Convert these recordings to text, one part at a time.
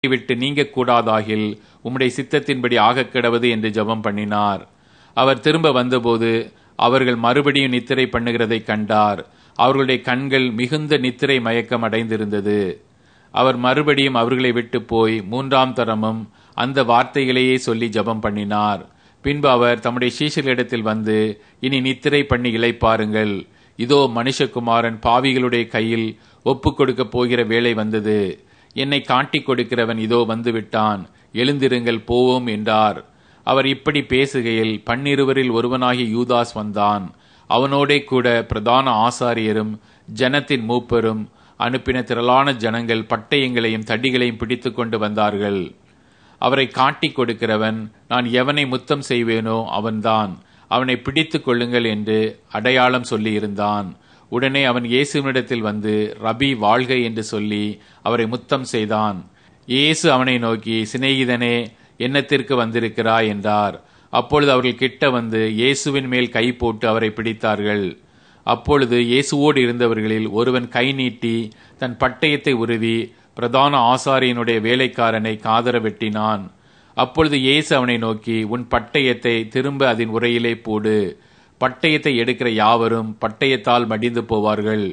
விட்டு நீங்க கூடாதாகில் உம்முடைய சித்தத்தின்படி ஆகக் கிடவது என்று ஜெபம் பண்ணினார் அவர் திரும்ப வந்தபோது அவர்கள் மறுபடியும் நித்திரை பண்ணுகிறதைக் கண்டார் அவர்களுடைய கண்கள் மிகுந்த நித்திரை மயக்கம் அடைந்திருந்தது அவர் மறுபடியும் அவர்களை விட்டு போய் மூன்றாம் தரமும் அந்த வார்த்தைகளையே சொல்லி ஜெபம் பண்ணினார் பின்பு அவர் தம்முடைய சீஷர்களிடத்தில் வந்து இனி நித்திரை பண்ணி இளைப்பாருங்கள் இதோ மனுஷகுமாரன் பாவிகளுடைய கையில் ஒப்புக் கொடுக்கப் போகிற வேளை வந்தது என்னை காட்டிக் கொடுக்கிறவன் இதோ வந்துவிட்டான் எழுந்திருங்கள் போவோம் என்றார் அவர் இப்படி பேசுகையில் பன்னிருவரில் ஒருவனாகிய யூதாஸ் வந்தான் அவனோடே கூட பிரதான ஆசாரியரும் ஜனத்தின் மூப்பரும் அனுப்பின திரளான ஜனங்கள் பட்டயங்களையும் தடிகளையும் பிடித்துக் கொண்டு வந்தார்கள் அவரை காட்டிக் கொடுக்கிறவன் நான் எவனை முத்தம் செய்வேனோ அவன்தான் அவனை பிடித்துக் கொள்ளுங்கள் என்று அடையாளம் சொல்லியிருந்தான் உடனே அவன் இயேசுவினிடத்தில் வந்து ரபி வாழ்க என்று சொல்லி அவரை முத்தம் செய்தான் இயேசு அவனை நோக்கி சிநேகிதனே என்னத்திற்கு வந்திருக்கிறாய் என்றார் அப்பொழுது அவர்கள் கிட்ட வந்து இயேசுவின் மேல் கை போட்டு அவரை பிடித்தார்கள் அப்பொழுது இயேசுவோடு இருந்தவர்களில் ஒருவன் கை நீட்டி தன் பட்டயத்தை உருவி பிரதான ஆசாரியனுடைய வேலைக்காரனை காதர வெட்டினான் அப்பொழுது இயேசு அவனை நோக்கி உன் பட்டயத்தை திரும்ப அதன் உரையிலே போடு பட்டயத்தை எடுக்கிற யாவரும் பட்டயத்தால் மடிந்து போவார்கள்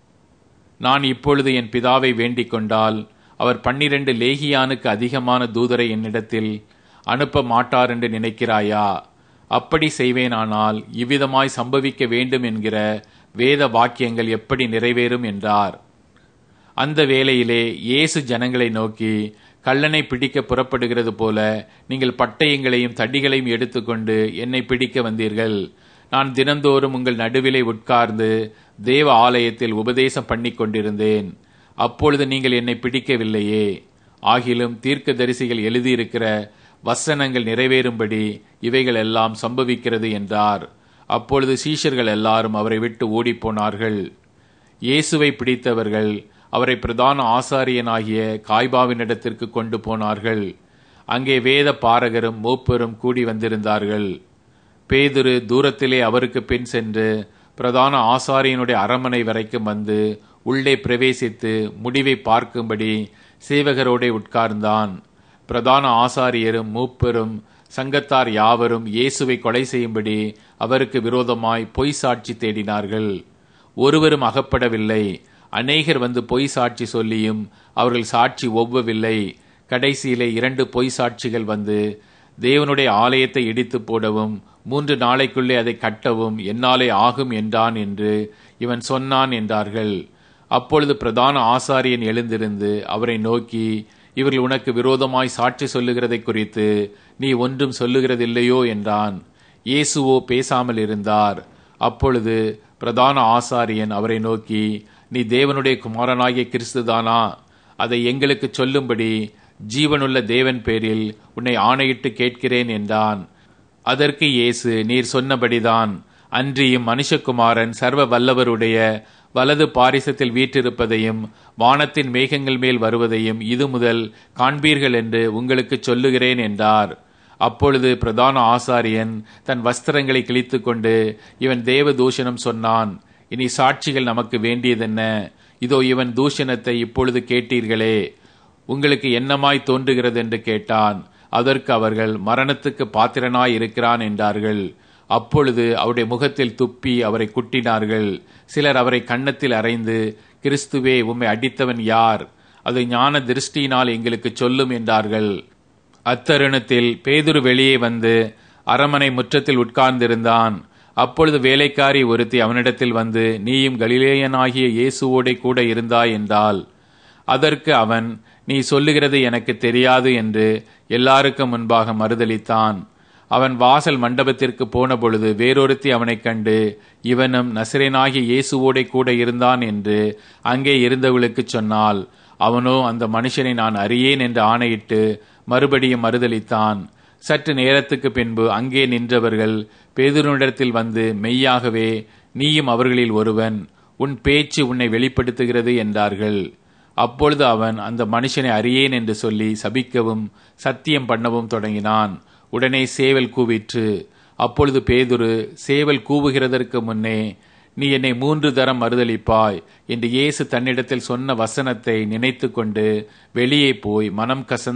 நான் இப்பொழுது என் பிதாவை வேண்டிக் கொண்டால் அவர் பன்னிரண்டு லேகியானுக்கு அதிகமான தூதரை என்னிடத்தில் அனுப்ப மாட்டார் என்று நினைக்கிறாயா அப்படி செய்வேனானால் இவ்விதமாய் சம்பவிக்க வேண்டும் என்கிற வேத வாக்கியங்கள் எப்படி நிறைவேறும் என்றார் அந்த வேளையிலே இயேசு ஜனங்களை நோக்கி கள்ளனை பிடிக்க புறப்படுகிறது போல நீங்கள் பட்டயங்களையும் தடிகளையும் எடுத்துக்கொண்டு என்னை பிடிக்க வந்தீர்கள் நான் தினந்தோறும் உங்கள் நடுவிலே உட்கார்ந்து தேவ ஆலயத்தில் உபதேசம் பண்ணி கொண்டிருந்தேன் அப்பொழுது நீங்கள் என்னை பிடிக்கவில்லையே ஆகிலும் தீர்க்க தரிசிகள் எழுதியிருக்கிற வசனங்கள் நிறைவேறும்படி இவைகள் எல்லாம் சம்பவிக்கிறது என்றார் அப்பொழுது சீஷர்கள் எல்லாரும் அவரை விட்டு ஓடிப்போனார்கள் இயேசுவை பிடித்தவர்கள் அவரை பிரதான ஆசாரியனாகிய காய்பாவினிடத்திற்கு கொண்டு போனார்கள் அங்கே வேத பாரகரும் மூப்பரும் கூடி வந்திருந்தார்கள் பேதுரு தூரத்திலே அவருக்கு பின் சென்று பிரதான ஆசாரியனுடைய அரமனை வரைக்கும் வந்து உள்ளே பிரவேசித்து முடிவை பார்க்கும்படி சேவகரோடே உட்கார்ந்தான் பிரதான ஆசாரியரும் மூப்பரும் சங்கத்தார் யாவரும் இயேசுவை கொலை செய்யும்படி அவருக்கு விரோதமாய் பொய் சாட்சி தேடினார்கள் ஒருவரும் அகப்படவில்லை அநேகர் வந்து பொய் சாட்சி சொல்லியும் அவர்கள் சாட்சி ஒவ்வவில்லை கடைசியிலே இரண்டு பொய் சாட்சிகள் வந்து தேவனுடைய ஆலயத்தை இடித்து போடவும் மூன்று நாளைக்குள்ளே அதை கட்டவும் என்னாலே ஆகும் என்றான் என்று இவன் சொன்னான் என்றார்கள் அப்பொழுது பிரதான ஆசாரியன் எழுந்திருந்து அவரை நோக்கி இவர்கள் உனக்கு விரோதமாய் சாட்சி சொல்லுகிறதை குறித்து நீ ஒன்றும் சொல்லுகிறதில்லையோ என்றான் இயேசுவோ பேசாமல் இருந்தார் அப்பொழுது பிரதான ஆசாரியன் அவரை நோக்கி நீ தேவனுடைய குமாரனாகிய கிறிஸ்துதானா அதை எங்களுக்கு சொல்லும்படி ஜீவனுள்ள தேவன் பேரில் உன்னை ஆணையிட்டு கேட்கிறேன் என்றான் அதற்கு இயேசு நீர் சொன்னபடிதான் அன்றியும் மனுஷகுமாரன் சர்வ வல்லவருடைய வலது பாரிசத்தில் வீற்றிருப்பதையும் வானத்தின் மேகங்கள் மேல் வருவதையும் இது முதல் காண்பீர்கள் என்று உங்களுக்கு சொல்லுகிறேன் என்றார் அப்பொழுது பிரதான ஆசாரியன் தன் வஸ்திரங்களை கிழித்து கொண்டு இவன் தேவ தூஷணம் சொன்னான் இனி சாட்சிகள் நமக்கு வேண்டியதென்ன இதோ இவன் தூஷணத்தை இப்பொழுது கேட்டீர்களே உங்களுக்கு என்னமாய் தோன்றுகிறது என்று கேட்டான் அதற்கு அவர்கள் மரணத்துக்கு பாத்திரனாய் இருக்கிறான் என்றார்கள் அப்பொழுது அவருடைய முகத்தில் துப்பி அவரை குட்டினார்கள் சிலர் அவரை கன்னத்தில் அறைந்து கிறிஸ்துவே உம்மை அடித்தவன் யார் அது ஞான திருஷ்டியினால் எங்களுக்கு சொல்லும் என்றார்கள் அத்தருணத்தில் பேதுரு வெளியே வந்து அரமனை முற்றத்தில் உட்கார்ந்திருந்தான் அப்பொழுது வேலைக்காரி ஒருத்தி அவனிடத்தில் வந்து நீயும் கலிலேயனாகிய இயேசுவோடே கூட இருந்தாய் என்றாள் அதற்கு அவன் நீ சொல்லுகிறது எனக்கு தெரியாது என்று எல்லாருக்கும் முன்பாக மறுதளித்தான் அவன் வாசல் மண்டபத்திற்கு போன பொழுது வேறொருத்தி அவனைக் கண்டு இவனும் நசிரேனாகிய இயேசுவோடே கூட இருந்தான் என்று அங்கே இருந்தவளுக்கு சொன்னால் அவனோ அந்த மனுஷனை நான் அறியேன் என்று ஆணையிட்டு மறுபடியும் மறுதளித்தான் சற்று நேரத்துக்கு பின்பு அங்கே நின்றவர்கள் பேதுருனிடத்தில் வந்து மெய்யாகவே நீயும் அவர்களில் ஒருவன் உன் பேச்சு உன்னை வெளிப்படுத்துகிறது என்றார்கள் அப்பொழுது அவன் அந்த மனுஷனை அறியேன் என்று சொல்லி சபிக்கவும் சத்தியம் பண்ணவும் தொடங்கினான் உடனே சேவல் கூவிற்று அப்பொழுது பேதுரு சேவல் கூவுகிறதற்கு முன்னே நீ என்னை மூன்று தரம் மறுதளிப்பாய் என்று இயேசு தன்னிடத்தில் சொன்ன வசனத்தை நினைத்து கொண்டு வெளியே போய் மனம் கசந்து